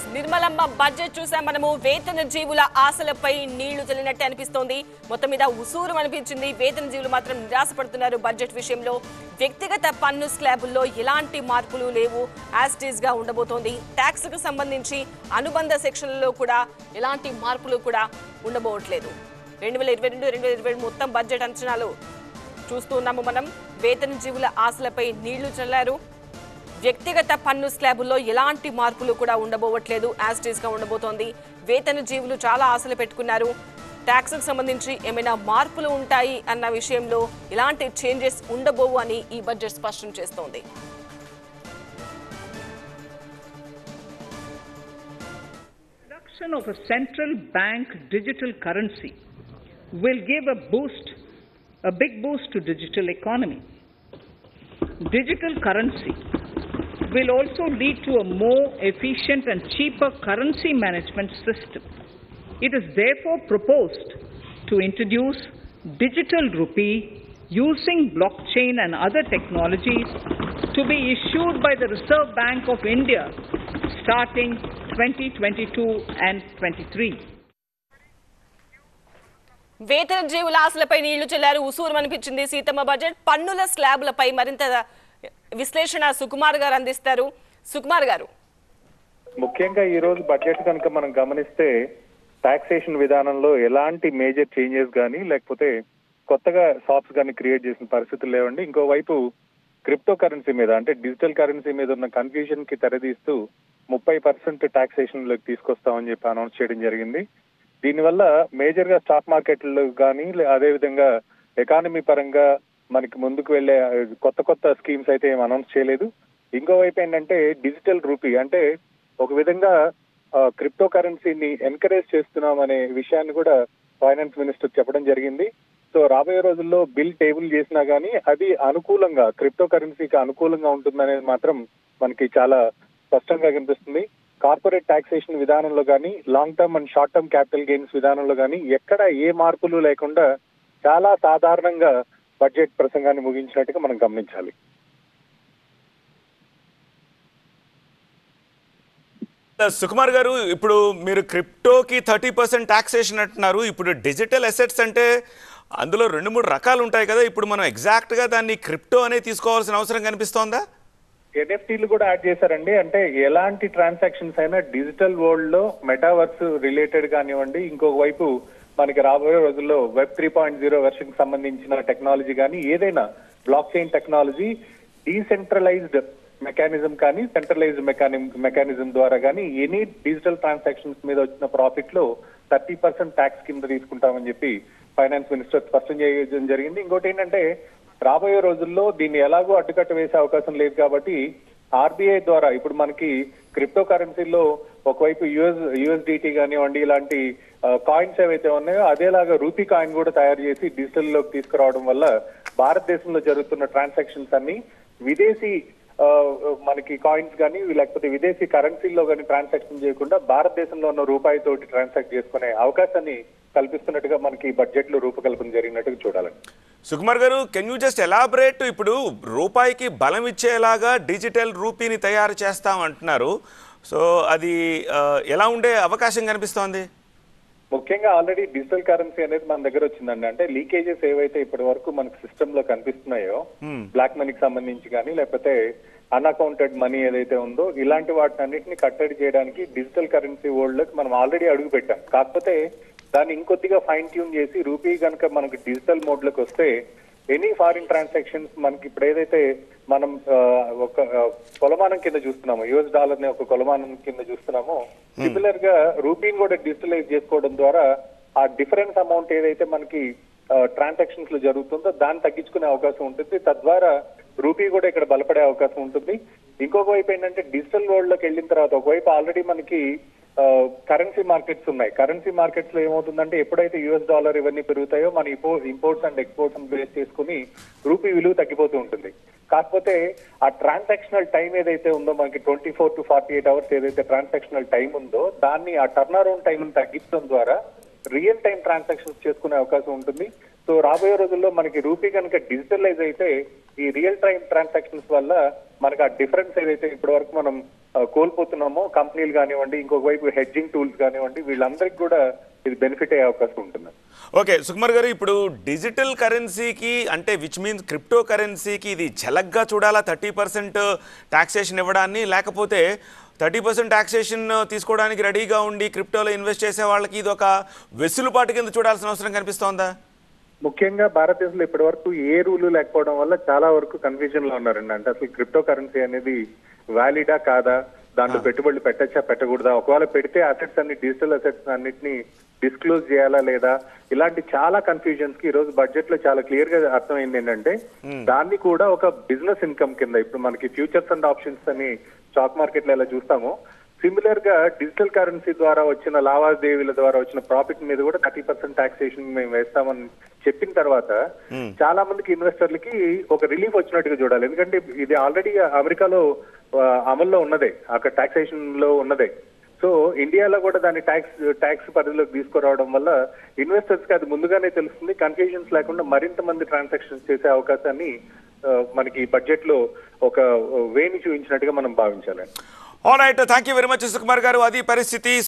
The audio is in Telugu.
నిర్మలమ్మ బడ్జెట్ చూసాం మనము వేతన జీవుల ఆశలపై నీళ్లు చల్లినట్టే అనిపిస్తోంది మొత్తం మీద ఉసూరు అనిపించింది వేతన జీవులు మాత్రం నిరాశపడుతున్నారు బడ్జెట్ విషయంలో వ్యక్తిగత పన్ను స్లాబుల్లో ఎలాంటి మార్పులు లేవు యాస్టీస్ గా ఉండబోతోంది ట్యాక్స్ కు సంబంధించి అనుబంధ సెక్షన్లలో కూడా ఎలాంటి మార్పులు కూడా ఉండబోవట్లేదు రెండు వేల ఇరవై రెండు రెండు వేల ఇరవై మొత్తం బడ్జెట్ అంచనాలు చూస్తూ ఉన్నాము మనం వేతన జీవుల ఆశలపై నీళ్లు చల్లారు వ్యక్తిగత పన్ను స్లాబుల్లో ఎలాంటి మార్పులు కూడా ఉండబోవట్లేదు యాస్టీస్ గా ఉండబోతోంది వేతన జీవులు చాలా ఆశలు పెట్టుకున్నారు ట్యాక్స్ కు సంబంధించి ఏమైనా మార్పులు ఉంటాయి అన్న విషయంలో ఎలాంటి చేంజెస్ ఉండబోవు అని ఈ బడ్జెట్ స్పష్టం చేస్తోంది Introduction of a central bank digital currency will give a boost, a big boost to digital economy. Digital currency will also lead to a more efficient and cheaper currency management system. It is therefore proposed to introduce digital rupee using blockchain and other technologies to be issued by the Reserve Bank of India starting 2022 and 23. వేతన జీవుల ఆశలపై నీళ్లు చెల్లారు ఉసూరు అనిపించింది సీతమ్మ బడ్జెట్ పన్నుల స్లాబులపై మరింత విశ్లేషణ సుకుమార్ గారు అందిస్తారు సుకుమార్ గారు ముఖ్యంగా ఈ రోజు బడ్జెట్ కనుక మనం గమనిస్తే టాక్సేషన్ విధానంలో ఎలాంటి మేజర్ చేంజెస్ కానీ లేకపోతే కొత్తగా షాప్స్ కానీ క్రియేట్ చేసిన పరిస్థితులు లేవండి ఇంకోవైపు క్రిప్టో కరెన్సీ మీద అంటే డిజిటల్ కరెన్సీ మీద ఉన్న కన్ఫ్యూజన్ కి తెరదీస్తూ ముప్పై పర్సెంట్ టాక్సేషన్ లోకి తీసుకొస్తామని చెప్పి అనౌన్స్ చేయడం జరిగింది దీనివల్ల మేజర్ గా స్టాక్ మార్కెట్లు కానీ అదే విధంగా ఎకానమీ పరంగా మనకి ముందుకు వెళ్లే కొత్త కొత్త స్కీమ్స్ అయితే ఏం అనౌన్స్ చేయలేదు ఇంకోవైపు ఏంటంటే డిజిటల్ రూపీ అంటే ఒక విధంగా క్రిప్టో కరెన్సీని ఎంకరేజ్ చేస్తున్నాం అనే విషయాన్ని కూడా ఫైనాన్స్ మినిస్టర్ చెప్పడం జరిగింది సో రాబోయే రోజుల్లో బిల్ టేబుల్ చేసినా గానీ అది అనుకూలంగా క్రిప్టో కరెన్సీకి అనుకూలంగా ఉంటుందనేది మాత్రం మనకి చాలా స్పష్టంగా కనిపిస్తుంది కార్పొరేట్ టాక్సేషన్ విధానంలో కానీ long term and short term capital gains విధానంలో కానీ ఎక్కడ ఏ మార్పులు లేకుండా చాలా సాధారణంగా బడ్జెట్ ప్రసంగాన్ని ముగించినట్టుగా మనం గమనించాలి సుకుమార్ గారు ఇప్పుడు మీరు క్రిప్టోకి థర్టీ పర్సెంట్ టాక్సేషన్ అంటున్నారు ఇప్పుడు డిజిటల్ అసెట్స్ అంటే అందులో రెండు మూడు రకాలు ఉంటాయి కదా ఇప్పుడు మనం ఎగ్జాక్ట్గా దాన్ని క్రిప్టో అనే తీసుకోవాల్సిన అవసరం కనిపిస్తోందా ఎన్ఎఫ్టీలు కూడా యాడ్ చేశారండి అంటే ఎలాంటి ట్రాన్సాక్షన్స్ అయినా డిజిటల్ వరల్డ్ లో మెటావర్స్ రిలేటెడ్ కానివ్వండి ఇంకొక వైపు మనకి రాబోయే రోజుల్లో web three point zero version కి సంబంధించిన టెక్నాలజీ కానీ ఏదైనా blockchain technology decentralised mechanism కానీ సెంట్రలైజ్డ్ మెకాని మెకానిజం ద్వారా కానీ ఎనీ డిజిటల్ ట్రాన్సాక్షన్స్ మీద వచ్చిన ప్రాఫిట్ లో థర్టీ పర్సెంట్ ట్యాక్స్ కింద తీసుకుంటామని చెప్పి ఫైనాన్స్ మినిస్టర్ స్పష్టం చేయడం జరిగింది ఇంకోటి ఏంటంటే రాబోయే రోజుల్లో దీన్ని ఎలాగో అడ్డుకట్ట వేసే అవకాశం లేదు కాబట్టి ఆర్బీఐ ద్వారా ఇప్పుడు మనకి క్రిప్టో కరెన్సీలో ఒకవైపు యుఎస్ యుఎస్డిటీ కానివ్వండి ఇలాంటి కాయిన్స్ ఏవైతే ఉన్నాయో అదేలాగా రూపీ కాయిన్ కూడా తయారు చేసి డిజిటల్ లోకి తీసుకురావడం వల్ల భారతదేశంలో జరుగుతున్న ట్రాన్సాక్షన్స్ అన్ని విదేశీ ఆ, మనకి కాయిన్స్ కానీ లేకపోతే విదేశీ కరెన్సీల్లో కానీ ట్రాన్సాక్షన్ చేయకుండా భారతదేశంలో ఉన్న రూపాయి తోటి ట్రాన్సాక్ట్ చేసుకునే అవకాశాన్ని కల్పిస్తున్నట్టుగా మనకి బడ్జెట్ లో రూపకల్పన జరిగినట్టుగా చూడాలండి సుకుమార్ గారు కెన్ యూ జస్ట్ ఎలాబరేట్ ఇప్పుడు రూపాయికి బలం ఇచ్చేలాగా డిజిటల్ రూపీని తయారు చేస్తాం అంటున్నారు సో అది ఆ, ఎలా ఉండే అవకాశం కనిపిస్తోంది ముఖ్యంగా ఆల్రెడీ డిజిటల్ కరెన్సీ అనేది మన దగ్గర వచ్చిందండి అంటే లీకేజెస్ ఏవైతే ఇప్పటి వరకు మనకి సిస్టమ్ లో కనిపిస్తున్నాయో బ్లాక్ మనీకి సంబంధించి కానీ లేకపోతే అన్అకౌంటెడ్ మనీ ఏదైతే ఉందో ఇలాంటి వాటిని అన్నింటినీ కట్టడి చేయడానికి డిజిటల్ కరెన్సీ వరల్డ్ లోకి మనం ఆల్రెడీ అడుగు పెట్టాం కాకపోతే దాన్ని ఇంకొద్దిగా ఫైన్ ట్యూన్ చేసి రూపీ కనుక మనకి డిజిటల్ మోడ్ లోకి వస్తే ఎనీ ఫారిన్ ట్రాన్సాక్షన్స్ మనకి ఇప్పుడు ఏదైతే మనం ఆ, ఒక ఆ, కొలమానం కింద చూస్తున్నామో యుఎస్ డాలర్ ని ఒక కొలమానం కింద చూస్తున్నామో సిమిలర్ గా రూపీని కూడా డిజిటలైజ్ చేసుకోవడం ద్వారా ఆ డిఫరెన్స్ అమౌంట్ ఏదైతే మనకి ట్రాన్సాక్షన్స్ లో జరుగుతుందో దాన్ని తగ్గించుకునే అవకాశం ఉంటుంది తద్వారా రూపీ కూడా ఇక్కడ బలపడే అవకాశం ఉంటుంది ఇంకొక వైపు ఏంటంటే డిజిటల్ వరల్డ్ లోకి వెళ్ళిన తర్వాత ఒకవైపు ఆల్రెడీ మనకి కరెన్సీ మార్కెట్స్ ఉన్నాయి కరెన్సీ మార్కెట్స్ లో ఏమవుతుందంటే ఎప్పుడైతే యుఎస్ డాలర్ ఇవన్నీ పెరుగుతాయో మన ఇంపోర్ట్స్ అండ్ ఎక్స్పోర్ట్స్ బేస్ చేసుకుని రూపీ విలువ తగ్గిపోతూ ఉంటుంది కాకపోతే ఆ ట్రాన్సాక్షనల్ టైం ఏదైతే ఉందో మనకి twenty four to forty eight hours ఏదైతే ట్రాన్సాక్షనల్ టైం ఉందో దాన్ని ఆ టర్న్ అరౌండ్ టైం తగ్గించడం ద్వారా రియల్ టైం ట్రాన్సాక్షన్స్ చేసుకునే అవకాశం ఉంటుంది సో రాబోయే రోజుల్లో మనకి రూపీ కనుక డిజిటలైజ్ అయితే ఈ రియల్ టైం ట్రాన్సాక్షన్స్ వల్ల మనకు ఆ డిఫరెన్స్ ఏదైతే ఇప్పటి వరకు మనం ఆ, కోల్పోతున్నామో కంపెనీలు కానివ్వండి ఇంకొక వైపు హెడ్జింగ్ టూల్స్ కానివ్వండి వీళ్ళందరికీ కూడా ఇది బెనిఫిట్ అయ్యే అవకాశం ఉంటుంది ఓకే సుకుమార్ గారు ఇప్పుడు డిజిటల్ కరెన్సీకి అంటే విచ్ మీన్స్ క్రిప్టో కరెన్సీకి ఇది ఝలక్గా చూడాలా థర్టీ పర్సెంట్ టాక్సేషన్ ఇవ్వడాన్ని లేకపోతే థర్టీ పర్సెంట్ టాక్సేషన్ తీసుకోవడానికి రెడీగా ఉండి క్రిప్టోలో ఇన్వెస్ట్ చేసే వాళ్ళకి ఇది ఒక వెసులుబాటు కింద చూడాల్సిన అవసరం కనిపిస్తోందా ముఖ్యంగా భారతదేశంలో ఇప్పటి వరకు ఏ రూలు లేకపోవడం వల్ల చాలా వరకు కన్ఫ్యూజన్ లో ఉన్నారండి అంటే అసలు క్రిప్టో కరెన్సీ అనేది వ్యాలిడా కాదా దాంట్లో పెట్టుబడులు పెట్టచ్చా పెట్టకూడదా ఒకవేళ పెడితే అసెట్స్ అన్ని డిజిటల్ అసెట్స్ అన్నిటిని డిస్క్లోజ్ చేయాలా లేదా ఇలాంటి చాలా కన్ఫ్యూజన్స్ కి ఈ రోజు బడ్జెట్ లో చాలా క్లియర్ గా అర్థమైంది ఏంటంటే దాన్ని కూడా ఒక బిజినెస్ ఇన్కమ్ కింద ఇప్పుడు మనకి ఫ్యూచర్స్ అండ్ ఆప్షన్స్ అని స్టాక్ మార్కెట్ లో ఎలా చూస్తామో సిమిలర్ గా డిజిటల్ కరెన్సీ ద్వారా వచ్చిన లావాదేవీల ద్వారా వచ్చిన ప్రాఫిట్ మీద కూడా థర్టీ పర్సెంట్ టాక్సేషన్ మేము వేస్తామని చెప్పిన తర్వాత చాలా మందికి ఇన్వెస్టర్లకి ఒక రిలీఫ్ వచ్చినట్టుగా చూడాలి ఎందుకంటే ఇది ఆల్రెడీ అమెరికాలో ఆ, అమల్లో ఉన్నదే అక్కడ టాక్సేషన్ లో ఉన్నదే సో ఇండియాలో కూడా దాన్ని ట్యాక్స్ ట్యాక్స్ పరిధిలోకి తీసుకురావడం వల్ల ఇన్వెస్టర్స్ కి అది ముందుగానే తెలుస్తుంది కన్ఫ్యూజన్స్ లేకుండా మరింత మంది ట్రాన్సాక్షన్స్ చేసే అవకాశాన్ని ఆ, మనకి బడ్జెట్ లో ఒక వేని చూపించినట్టుగా మనం భావించాలండి all right thank you very much Sukumar garu అది పరిస్థితి